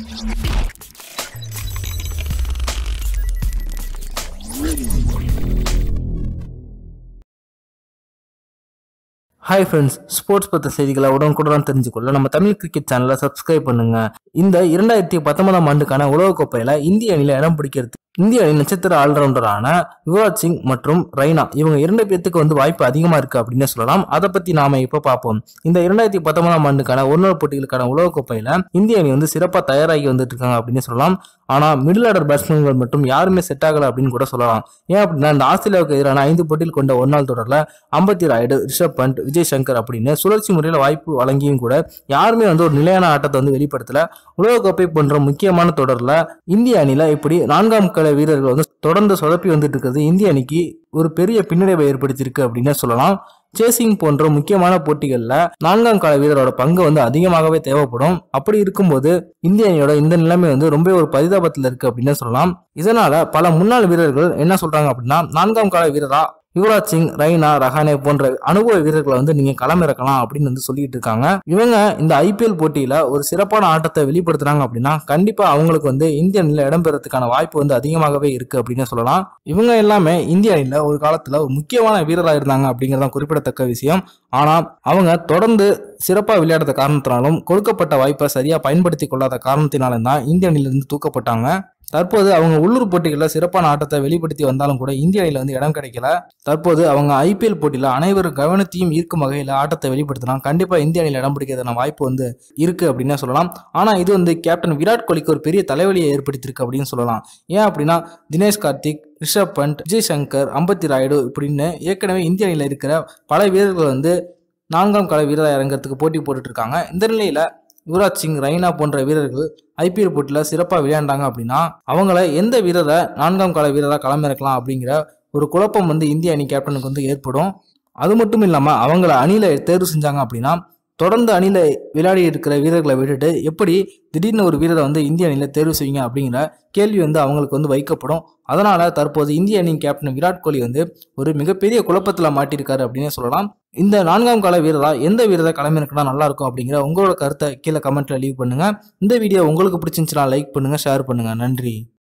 hi friends sports பற்ற செய்திகளை உடனுக்குடன் தெரிஞ்சுக்கொள்ள நம்ம தமிழ் கிரிக்கெட் சேனலை சப்ஸ்கிரைப் பண்ணுங்க இந்த இரண்டாயிரத்தி பத்தொன்பதாம் ஆண்டுக்கான உலகக்கோப்பையில இந்திய அணியில இடம் பிடிக்கிறது இந்திய அணி நட்சத்திர ஆல்ரவுண்டரான யுவராஜ் சிங் மற்றும் ரெய்னா இவங்க இரண்டு பேத்துக்கு வந்து வாய்ப்பு அதிகமா இருக்கு அப்படின்னு சொல்லலாம் அதை பத்தி நாம இப்ப பார்ப்போம் இந்த இரண்டாயிரத்தி பத்தொன்பதாம் ஆண்டுக்கான ஒருநாள் போட்டிகளுக்கான உலகக்கோப்பையில இந்திய அணி வந்து சிறப்பா தயாராகி வந்துட்டு இருக்காங்க அப்படின்னு சொல்லலாம் ஆனா மிடில் ஆர்டர் பேட்ஸ்மேன்கள் மட்டும் யாருமே செட் ஆகல அப்படின்னு கூட சொல்லலாம் ஏன் அப்படின்னா இந்த ஆஸ்திரேலியாவுக்கு எதிரான ஐந்து போட்டியில் கொண்ட ஒரு நாள் தொடர்ல அம்பத்தி ராயுடு ரிஷப் பண்ட் விஜய் சங்கர் அப்படின்னு சுழற்சி முறையில் வாய்ப்பு வழங்கியும் கூட யாருமே வந்து ஒரு நிலையான ஆட்டத்தை வந்து வெளிப்படுத்தல உலகக்கோப்பை போன்ற முக்கியமான தொடர்ல இந்திய அணியில இப்படி நான்காம் கல வீரர்கள் வந்து தொடர்ந்து சொதப்பி வந்துட்டு இருக்கிறது இந்திய அணிக்கு ஒரு பெரிய பின்னடைவை ஏற்படுத்தியிருக்கு அப்படின்னு சொல்லலாம் சேசிங் போன்ற முக்கியமான போட்டிகளில் நான்காம் கால வீரரோட பங்கு வந்து அதிகமாகவே தேவைப்படும் அப்படி இருக்கும்போது இந்திய அணியோட இந்த நிலைமை வந்து ரொம்ப ஒரு பரிதாபத்தில் இருக்கு அப்படின்னு சொல்லலாம் இதனால பல முன்னாள் வீரர்கள் என்ன சொல்றாங்க அப்படின்னா நான்காம் கால வீரரா யுவராஜ் சிங் ரெய்னா ரஹானே போன்ற அனுபவ வீரர்களை வந்து நீங்க களமிறக்கலாம் அப்படின்னு வந்து சொல்லிட்டு இருக்காங்க இவங்க இந்த ஐபிஎல் போட்டியில ஒரு சிறப்பான ஆட்டத்தை வெளிப்படுத்துறாங்க அப்படின்னா கண்டிப்பா அவங்களுக்கு வந்து இந்திய அணியில இடம்பெறதுக்கான வாய்ப்பு வந்து அதிகமாகவே இருக்கு அப்படின்னு சொல்லலாம் இவங்க எல்லாமே இந்திய அணியில ஒரு காலத்துல ஒரு முக்கியமான வீரராக இருந்தாங்க அப்படிங்கறதான் குறிப்பிடத்தக்க விஷயம் ஆனா அவங்க தொடர்ந்து சிறப்பாக விளையாடுற காரணத்தினாலும் கொடுக்கப்பட்ட வாய்ப்பை சரியா பயன்படுத்தி கொள்ளாத காரணத்தினாலும் தான் இந்திய அணியிலிருந்து தூக்கப்பட்டாங்க தற்போது அவங்க உள்ளூர் போட்டிகளில் சிறப்பான ஆட்டத்தை வெளிப்படுத்தி வந்தாலும் கூட இந்திய அணியில் வந்து இடம் கிடைக்கல தற்போது அவங்க ஐபிஎல் போட்டியில் அனைவர் கவனத்தையும் ஈர்க்கும் வகையில் ஆட்டத்தை வெளிப்படுத்தினா கண்டிப்பாக இந்திய அணியில் இடம் பிடிக்கிறதுன வாய்ப்பு வந்து இருக்கு அப்படின்னு சொல்லலாம் ஆனால் இது வந்து கேப்டன் விராட் கோலிக்கு ஒரு பெரிய தலைவலியை ஏற்படுத்தியிருக்கு அப்படின்னு சொல்லலாம் ஏன் அப்படின்னா தினேஷ் கார்த்திக் ரிஷப் பண்ட் விஜய் சங்கர் அம்பத்தி ராயுடு இப்படின்னு ஏற்கனவே இந்திய அணியில் இருக்கிற பல வீரர்கள் வந்து நான்காம் கால வீரராக இறங்குறதுக்கு போட்டி போட்டுட்டு இருக்காங்க இந்த நிலையில யுவராஜ் சிங் ரெய்னா போன்ற வீரர்கள் ஐபிஎல் போட்டியில் சிறப்பாக விளையாண்டாங்க அப்படின்னா அவங்கள எந்த வீரரை நான்காம் கால வீரராக களமிறக்கலாம் அப்படிங்கிற ஒரு குழப்பம் வந்து இந்திய அணி கேப்டனுக்கு வந்து ஏற்படும் அது மட்டும் இல்லாமல் அவங்கள அணியில் தேர்வு செஞ்சாங்க அப்படின்னா தொடர்ந்து அணியில் விளையாடி இருக்கிற வீரர்களை விட்டுட்டு எப்படி திடீர்னு ஒரு வீரரை வந்து இந்திய அணியில் தேர்வு செய்வீங்க அப்படிங்கிற கேள்வி வந்து அவங்களுக்கு வந்து வைக்கப்படும் அதனால தற்போது இந்திய அணியின் கேப்டன் விராட் கோலி வந்து ஒரு மிகப்பெரிய குழப்பத்தில் மாட்டியிருக்காரு அப்படின்னே சொல்லலாம் இந்த நான்காம் கால வீரரா எந்த வீரரை களமிறக்கினா நல்லா இருக்கும் அப்படிங்கிற உங்களோட கருத்தை கீழே கமெண்ட்ல லீவ் பண்ணுங்க இந்த வீடியோ உங்களுக்கு பிடிச்சிருந்துச்சுன்னா லைக் பண்ணுங்க ஷேர் பண்ணுங்க நன்றி